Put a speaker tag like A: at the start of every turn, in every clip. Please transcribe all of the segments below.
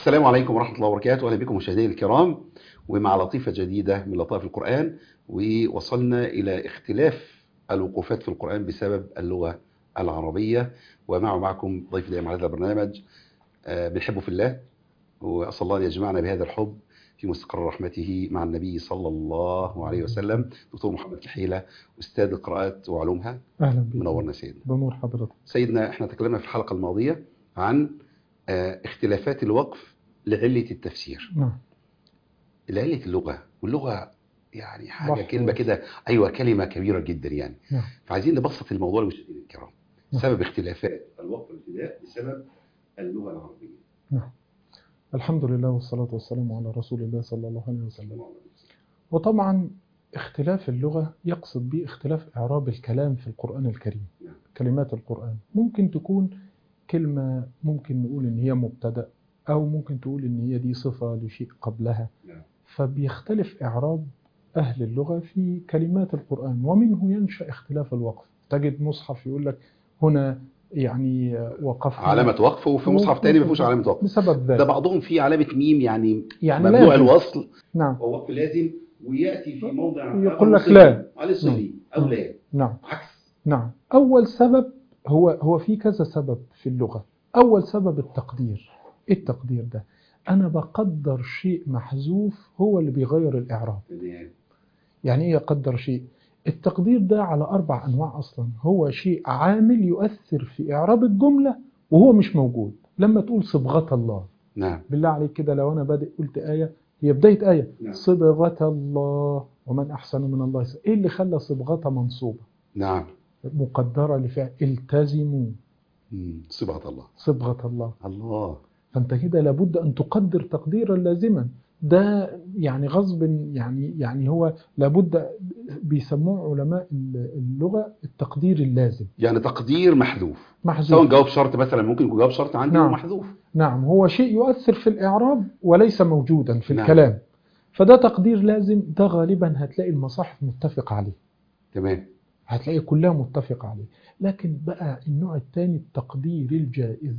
A: السلام عليكم ورحمة الله وبركاته أهلا بكم مشاهدينا الكرام ومع لطيفة جديدة من لطائف القرآن ووصلنا إلى اختلاف الوقوفات في القرآن بسبب اللغة العربية ومع معكم ضيف اليوم على هذا البرنامج آه، بنحبه في الله وأسأل الله أن يجمعنا بهذا الحب في مستقر رحمته مع النبي صلى الله عليه وسلم دكتور محمد كحيلة أستاذ القراءات وعلومها
B: اهلا بك
A: منورنا سيدنا
B: بنور حضرتك
A: سيدنا احنا تكلمنا في الحلقة الماضية عن آه، اختلافات الوقف لعلة التفسير
B: نعم
A: لعلة اللغة واللغة يعني حاجة
B: بحر.
A: كلمة كده أيوة كلمة كبيرة جدا يعني
B: نعم
A: فعايزين نبسط الموضوع للمشاهدين الكرام
B: نعم.
A: سبب اختلافات الوقف والابتداء بسبب اللغة العربية
B: نعم الحمد لله والصلاة والسلام على رسول الله صلى الله عليه وسلم وطبعا اختلاف اللغة يقصد به اختلاف إعراب الكلام في القرآن الكريم
A: نعم.
B: كلمات القرآن ممكن تكون كلمة ممكن نقول إن هي مبتدأ أو ممكن تقول إن هي دي صفة لشيء قبلها
A: نعم.
B: فبيختلف إعراب أهل اللغة في كلمات القرآن ومنه ينشأ اختلاف الوقف تجد مصحف يقول لك هنا يعني وقفنا
A: علامة وقف وفي مصحف تاني ما فيهوش علامة وقف
B: بسبب
A: ده
B: ذلك
A: بعضهم فيه علامة ميم يعني
B: يعني
A: ممنوع
B: لازم.
A: الوصل
B: نعم
A: ووقف لازم ويأتي في موضع
B: يقول لك
A: صلي.
B: لا.
A: على صلي أو
B: نعم.
A: لا
B: نعم
A: عكس
B: نعم أول سبب هو هو في كذا سبب في اللغة أول سبب التقدير إيه التقدير ده أنا بقدر شيء محذوف هو اللي بيغير الإعراب
A: تمام
B: يعني إيه أقدر شيء التقدير ده على أربع أنواع أصلا هو شيء عامل يؤثر في إعراب الجملة وهو مش موجود لما تقول صبغة الله
A: نعم
B: بالله عليك كده لو أنا بادئ قلت آية هي بداية آية
A: نعم.
B: صبغة الله ومن أحسن من الله صبغة. إيه اللي خلى صبغة منصوبة
A: نعم
B: مقدرة لفعل التزموا
A: مم. صبغة الله
B: صبغة الله
A: الله
B: فأنت كده لابد أن تقدر تقديرا لازما ده يعني غصب يعني يعني هو لابد بيسموه علماء اللغة التقدير اللازم
A: يعني تقدير محذوف سواء
B: محذوف
A: جواب شرط مثلا ممكن يكون جواب شرط عندي
B: نعم.
A: محذوف
B: نعم هو شيء يؤثر في الإعراب وليس موجودا في
A: نعم.
B: الكلام فده تقدير لازم ده غالبا هتلاقي المصاحف متفق عليه
A: تمام
B: هتلاقي كلها متفقة عليه لكن بقى النوع الثاني التقدير الجائز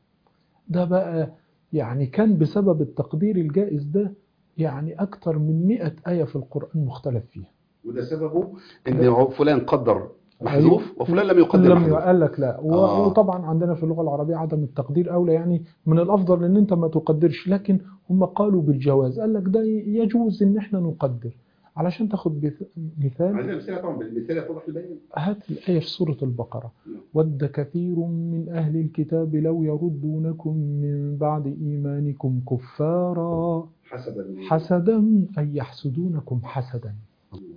B: ده بقى يعني كان بسبب التقدير الجائز ده يعني أكثر من مئة آية في القرآن مختلف فيها
A: وده سببه ان فلان قدر محذوف وفلان لم يقدر
B: لم
A: محذوف
B: قال لك لا و-
A: آه.
B: وطبعا عندنا في اللغة العربية عدم التقدير أولى يعني من الأفضل إن أنت ما تقدرش لكن هم قالوا بالجواز قال لك ده يجوز إن إحنا نقدر علشان تاخد بث- مثال
A: عندنا امثله طبعا بالمثال يتضح البيان
B: هات الآية في سورة البقرة
A: نعم.
B: ود كثير من أهل الكتاب لو يردونكم من بعد إيمانكم كفارا
A: حسب ال-
B: حسدا أي يحسدونكم حسدا
A: الله.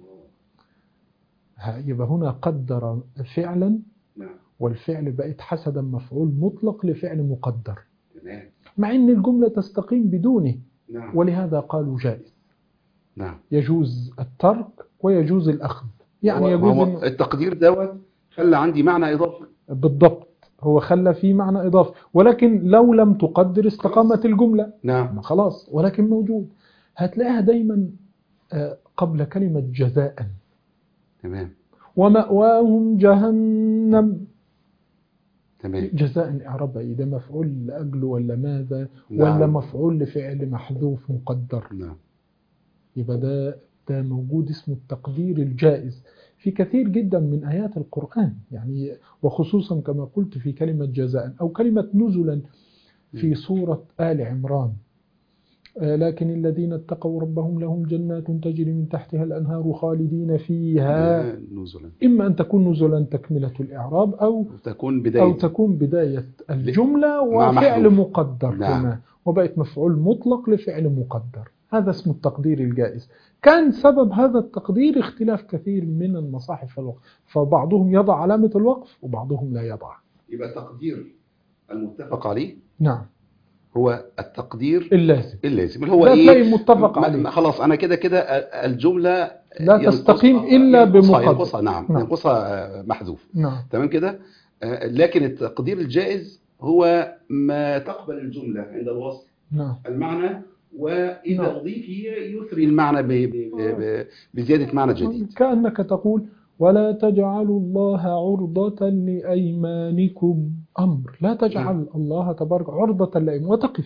B: ها، يبقى هنا قدر فعلا
A: نعم
B: والفعل بقت حسدا مفعول مطلق لفعل مقدر
A: تمام
B: مع أن الجملة تستقيم بدونه
A: نعم
B: ولهذا قالوا جائز
A: نعم
B: يجوز الترك ويجوز الأخذ يعني
A: هو-
B: يجوز
A: هو
B: إنه-
A: التقدير دوت خلى عندي معنى اضافي
B: بالضبط هو خلى فيه معنى إضافي ولكن لو لم تقدر استقامت الجملة
A: نعم
B: ما خلاص ولكن موجود هتلاقيها دايما آه، قبل كلمة جزاء
A: تمام
B: ومأواهم جهنم
A: تمام
B: جزاء إعرابها إيه ده مفعول لأجله ولا ماذا
A: نعم.
B: ولا مفعول لفعل محذوف مقدر
A: نعم
B: يبقى ده ده موجود اسمه التقدير الجائز في كثير جدا من آيات القرآن يعني وخصوصا كما قلت في كلمة جزاء أو كلمة نزلا في
A: مم.
B: سورة آل عمران آه، لكن الذين اتقوا ربهم لهم جنات تجري من تحتها الأنهار خالدين فيها
A: آه، نزلا
B: إما أن تكون نزلا تكملة الإعراب أو
A: وتكون
B: أو
A: بدايه
B: تكون بداية الجملة
A: مع
B: وفعل
A: محذوف.
B: مقدر
A: نعم.
B: كمان وبقت مفعول مطلق لفعل مقدر هذا اسمه التقدير الجائز كان سبب هذا التقدير اختلاف كثير من المصاحف في الوقف فبعضهم يضع علامة الوقف وبعضهم لا يضع
A: يبقى التقدير المتفق عليه
B: نعم
A: هو التقدير
B: اللازم
A: اللازم اللي هو
B: لا
A: ايه
B: تلاقي متفق
A: ما-
B: عليه
A: ما- خلاص انا كده كده الجمله
B: لا
A: ينقصها-
B: تستقيم إلا
A: ينقصها-
B: بمقدر.
A: ينقصها نعم
B: نعم.
A: ينقصها آه، محذوف
B: نعم
A: تمام كده آه، لكن التقدير الجائز هو ما تقبل الجمله عند الوصل
B: نعم
A: المعنى واذا
B: نعم.
A: اضيف يثري المعنى ب- ب- ب- بزياده معنى جديد
B: كأنك تقول ولا تجعلوا الله عرضة لأيمانكم أمر لا تجعل الله تبارك عرضة لأيمان وتقف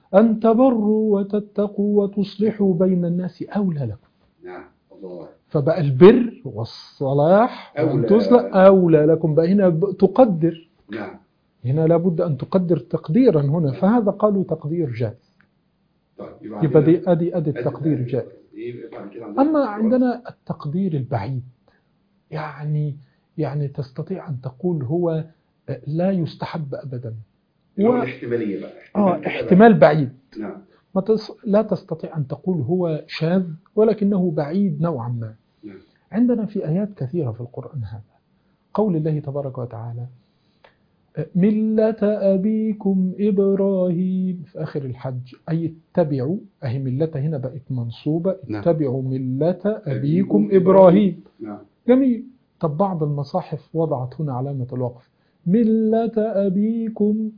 B: أن تبروا وتتقوا وتصلحوا بين الناس أولى لكم
A: نعم الله
B: فبقى البر والصلاح وأن
A: أولى.
B: تصلح أولى لكم بقى هنا ب- تقدر
A: نعم
B: هنا لابد أن تقدر تقديرا هنا فهذا قالوا تقدير جائز
A: طيب
B: يبقى
A: عندنا-
B: دي أدي أدي
A: أدي-
B: التقدير
A: أدي-
B: جائز
A: إيه بعد كده عندنا
B: أما
A: الاختيارات.
B: عندنا التقدير البعيد يعني يعني تستطيع أن تقول هو لا يستحب أبدا
A: اللي هو
B: و-
A: الاحتمالية بقى
B: آه
A: كده
B: احتمال بعيد
A: بقى. نعم
B: ما تس... لا تستطيع أن تقول هو شاذ ولكنه بعيد نوعا ما
A: نعم.
B: عندنا في آيات كثيرة في القرآن هذا قول الله تبارك وتعالى ملة أبيكم إبراهيم في آخر الحج أي اتبعوا أهي ملة هنا بقت منصوبة
A: نعم.
B: اتبعوا ملة أبيكم
A: أبيكم
B: إبراهيم
A: نعم
B: جميل طب بعض المصاحف وضعت هنا علامة الوقف ملة أبيكم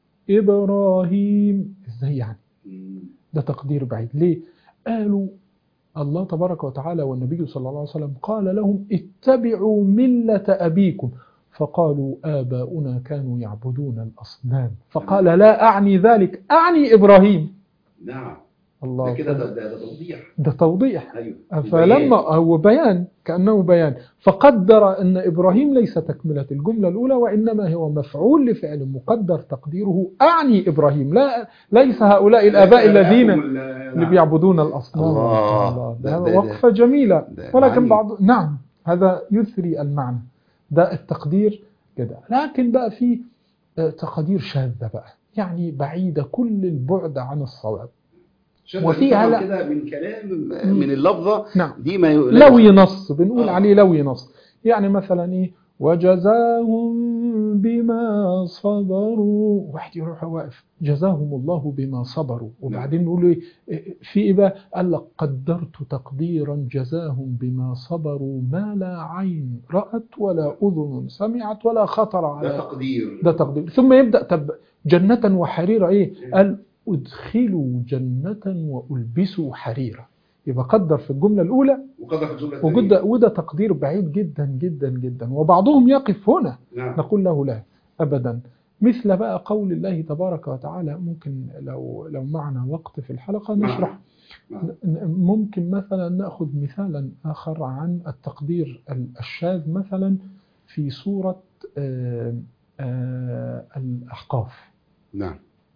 B: إبراهيم إزاي يعني
A: مم.
B: ده تقدير بعيد ليه قالوا الله تبارك وتعالى والنبي صلى الله عليه وسلم قال لهم اتبعوا ملة أبيكم فقالوا آباؤنا كانوا يعبدون الأصنام فقال لا أعني ذلك أعني إبراهيم
A: نعم
B: الله
A: ده كده
B: أكبر.
A: ده, ده, ده توضيح
B: ده توضيح
A: ايوه
B: فلما هو بيان كأنه بيان فقدر أن إبراهيم ليس تكملة الجملة الأولى وإنما هو مفعول لفعل مقدر تقديره أعني إبراهيم لا ليس هؤلاء الآباء الذين اللي بيعبدون الأصنام
A: الله.
B: الله
A: ده-
B: ده
A: ده- ده-
B: وقفة جميلة
A: ده
B: ولكن
A: معاني.
B: بعض نعم هذا يثري المعنى ده التقدير كده لكن بقى في آه، تقادير شاذة بقى يعني بعيدة كل البعد عن الصواب وفي
A: وفي
B: هلا-
A: كده من كلام من اللفظة
B: نعم
A: دي ما ي-
B: لوي نص بنقول
A: آه.
B: عليه لوي نص يعني مثلا ايه وجزاهم بما صبروا واحد يروح واقف جزاهم الله بما صبروا وبعدين نقول ايه إيه، في ايه بقى قال لك قدرت تقديرا جزاهم بما صبروا ما لا عين رأت ولا أذن سمعت ولا خطر
A: ده
B: على
A: تقدير
B: ده تقدير ثم يبدأ طب جنة وحريرة ايه قال ادخلوا جنة وألبسوا حريرة يبقى قدر في الجملة الأولى
A: وقدر في الجملة
B: وجد
A: الثانية.
B: وده تقدير بعيد جدا جدا جدا وبعضهم يقف هنا
A: نعم
B: نقول له لا أبدا مثل بقى قول الله تبارك وتعالى ممكن لو لو معنا وقت في الحلقة
A: نعم.
B: نشرح
A: نعم.
B: ن- ممكن مثلا نأخذ مثالا آخر عن التقدير ال- الشاذ مثلا في سورة آه، آه، الأحقاف
A: نعم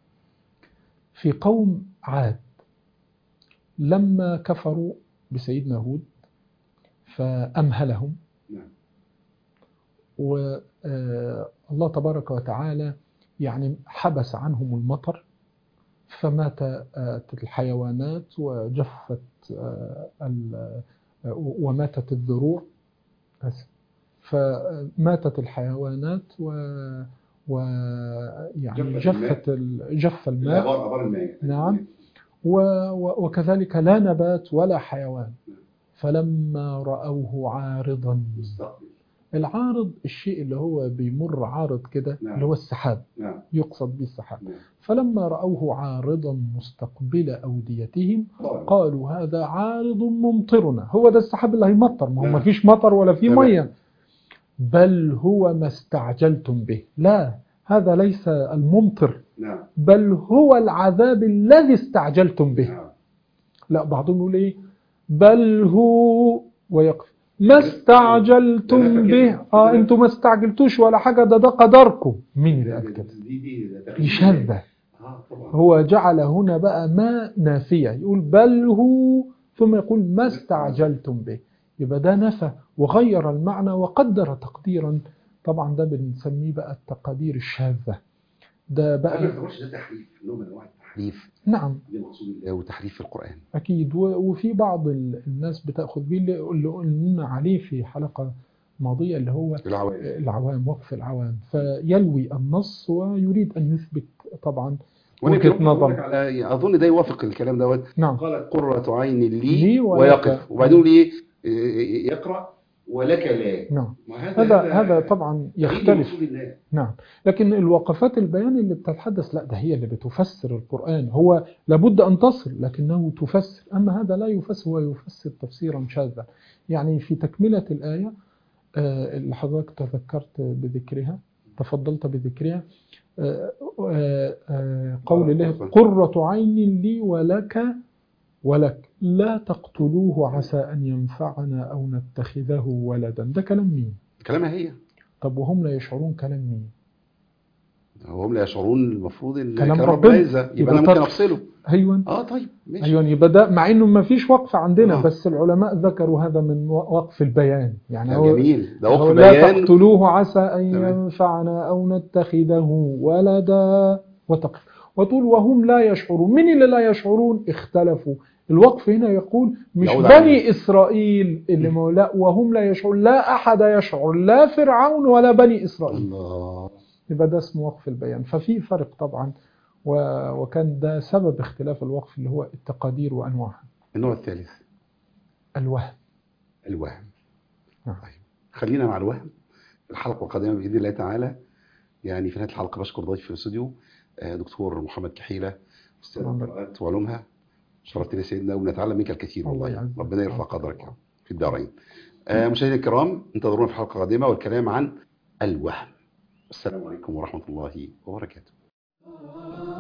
B: في قوم عاد لما كفروا بسيدنا هود فأمهلهم
A: نعم
B: والله تبارك وتعالى يعني حبس عنهم المطر فمات آه، الحيوانات وجفت آه، ال- آه، وماتت الذروع آسف. فماتت الحيوانات و ويعني
A: جفت الماء.
B: جفت ال- جف الماء
A: الأبار أبار الماء
B: نعم. و و وكذلك لا نبات ولا حيوان فلما رأوه عارضا
A: مستقبل
B: العارض الشيء اللي هو بيمر عارض كده
A: نعم.
B: اللي هو السحاب
A: نعم
B: يقصد به السحاب
A: نعم
B: فلما رأوه عارضا مستقبل أوديتهم
A: قال.
B: قالوا هذا عارض ممطرنا هو ده السحاب اللي هيمطر ما هو
A: نعم.
B: ما فيش مطر ولا في
A: تمام.
B: مية بل هو ما استعجلتم به لا هذا ليس الممطر
A: نعم
B: بل هو العذاب الذي استعجلتم به
A: نعم
B: لا بعضهم يقول ايه بل هو ويقف ما استعجلتم به اه انتم ما استعجلتوش ولا حاجه ده ده قدركم مين اللي قال كده
A: دي دي ده تغيير.
B: دي شاذه
A: اه طبعا
B: هو جعل هنا بقى ما نافيه يقول بل هو ثم يقول ما استعجلتم به يبقى ده نفى وغير المعنى وقدر تقديرا طبعا ده بنسميه بقى التقادير الشاذه ده
A: ما
B: بقى
A: يعتبرش ده تحريف نوع من انواع التحريف
B: نعم
A: دي مقصود الله وتحريف في القرآن
B: أكيد و- وفي بعض ال- الناس بتأخذ بيه اللي اللي قلنا عليه في حلقة ماضية اللي هو
A: العوام
B: العوام وقف العوام فيلوي النص ويريد أن يثبت طبعا
A: وانا
B: وجهة
A: كمان
B: نظر.
A: بقول لك على اظن ده يوافق الكلام دوت
B: نعم
A: قال قرة عين لي,
B: لي ولك.
A: ويقف وبعدين يقول ايه إيه، يقرأ ولك لا
B: نعم
A: ما
B: هذا هذا طبعا
A: تغيير
B: يختلف
A: مقصود الله
B: نعم لكن الوقفات البيان اللي بتتحدث لا ده هي اللي بتفسر القرآن هو لابد أن تصل لكنه تفسر أما هذا لا يفسر هو يفسر تفسيرا شاذا يعني في تكملة الآية آه، اللي حضرتك تذكرت بذكرها تفضلت بذكرها آه، آه، آه، قول الله قرة عين لي ولك ولك لا تقتلوه عسى أن ينفعنا أو نتخذه ولدا ده كلام مين
A: كلامها هي
B: طب وهم لا يشعرون كلام مين
A: وهم لا يشعرون المفروض ان
B: كلام
A: كلام
B: ربنا.
A: ربنا يبقى
B: يبقى
A: انا ممكن
B: طب-
A: افصله
B: أيوة
A: اه طيب ماشي
B: أيوة يبقى ده مع إنه ما فيش وقف عندنا
A: آه.
B: بس العلماء ذكروا هذا من وقف البيان يعني
A: ده
B: هو
A: جميل ده
B: هو
A: وقف
B: لا
A: بيان
B: تقتلوه عسى أن
A: تمام.
B: ينفعنا أو نتخذه ولدا وتقف وتقول وهم لا يشعرون من اللي لا يشعرون اختلفوا الوقف هنا يقول مش
A: يعود
B: بني
A: عليه.
B: إسرائيل اللي
A: م.
B: ما لا وهم لا يشعرون لا أحد يشعر لا فرعون ولا بني إسرائيل
A: الله
B: يبقى ده اسمه وقف البيان ففي فرق طبعا و- وكان ده سبب اختلاف الوقف اللي هو التقادير وأنواعها
A: النوع الثالث
B: الوهم
A: الوهم
B: نعم.
A: طيب خلينا مع الوهم الحلقه القادمه باذن الله تعالى يعني في نهايه الحلقه بشكر ضيفي في الاستوديو آه، دكتور محمد كحيله استاذ
B: نعم.
A: القراءات وعلومها شرفتنا يا سيدنا ونتعلم منك الكثير
B: الله
A: والله
B: يعزك.
A: ربنا يرفع قدرك في الدارين آه، مشاهدينا الكرام انتظرونا في حلقه قادمه والكلام عن الوهم السلام عليكم ورحمه الله وبركاته